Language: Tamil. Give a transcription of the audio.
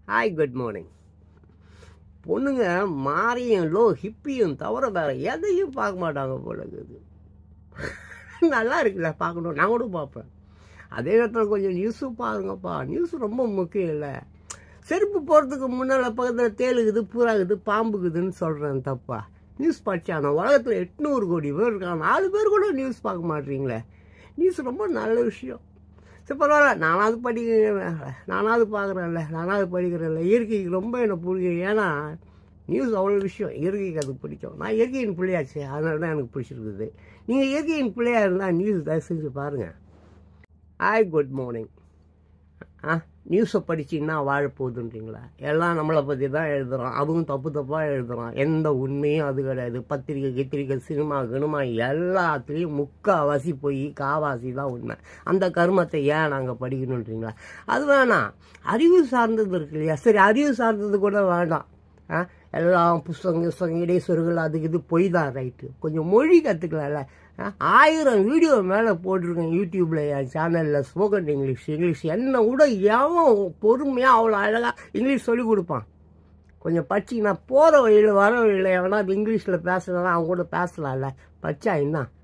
ஹாய் குட் மார்னிங் பொண்ணுங்க மாரியும் லோ ஹிப்பியும் தவிர வேற எதையும் பார்க்க மாட்டாங்க போல இருக்குது நல்லா இருக்குல்ல பார்க்கணும் நான் கூட பார்ப்பேன் அதே நேரத்தில் கொஞ்சம் நியூஸும் பாருங்கப்பா நியூஸ் ரொம்ப முக்கியம் இல்லை செருப்பு போகிறதுக்கு முன்னால் பக்கத்தில் தேலுக்குது பூராகுது பாம்புக்குதுன்னு சொல்கிறேன் தப்பா நியூஸ் படித்தான உலகத்தில் எட்நூறு கோடி பேர் இருக்காங்க நாலு பேர் கூட நியூஸ் பார்க்க மாட்டீங்களே நியூஸ் ரொம்ப நல்ல விஷயம் சரி பரவாயில்ல நானாவது படிக்கிறேன் நானாவது பார்க்குறேன்ல நானாவது படிக்கிறேன்ல இயற்கைக்கு ரொம்ப எனக்கு பிடிக்கும் ஏன்னா நியூஸ் அவ்வளோ விஷயம் இயற்கைக்கு அது பிடிக்கும் நான் இயற்கையின் பிள்ளையாச்சு அதனால தான் எனக்கு பிடிச்சிருக்குது நீங்கள் இயற்கையின் பிள்ளையாக இருந்தால் நியூஸ் தயவு செஞ்சு பாருங்கள் ஹாய் குட் மார்னிங் ஆ நியூஸை படிச்சிங்கன்னா வாழப்போகுதுன்றீங்களா எல்லாம் நம்மளை பற்றி தான் எழுதுகிறோம் அதுவும் தப்பு தப்பாக எழுதுகிறோம் எந்த உண்மையும் அது கிடையாது பத்திரிக்கை கித்திரிக்கை சினிமா கினிமா எல்லாத்துலேயும் முக்காவாசி போய் காவாசி தான் உண்மை அந்த கருமத்தை ஏன் நாங்கள் படிக்கணுன்றீங்களா அது வேணாம் அறிவு சார்ந்தது இருக்கு இல்லையா சரி அறிவு சார்ந்தது கூட வேண்டாம் ஆ எல்லாம் புஸ்தகம் புஸ்தகம் இடைச்சொருகள் அதுக்கு இது பொய் தான் ரைட்டு கொஞ்சம் மொழி கற்றுக்கலாம்ல ஆயிரம் வீடியோ மேலே போட்டிருக்கேன் யூடியூப்பில் என் சேனலில் ஸ்போக்கன் இங்கிலீஷ் இங்கிலீஷ் என்ன கூட எவன் பொறுமையாக அவ்வளோ அழகாக இங்கிலீஷ் சொல்லி கொடுப்பான் கொஞ்சம் படிச்சிங்கன்னா போகிற வழியில் வர வழியில் எவனா இங்கிலீஷில் பேசுனா அவன் கூட பேசலாம்ல படிச்சா என்ன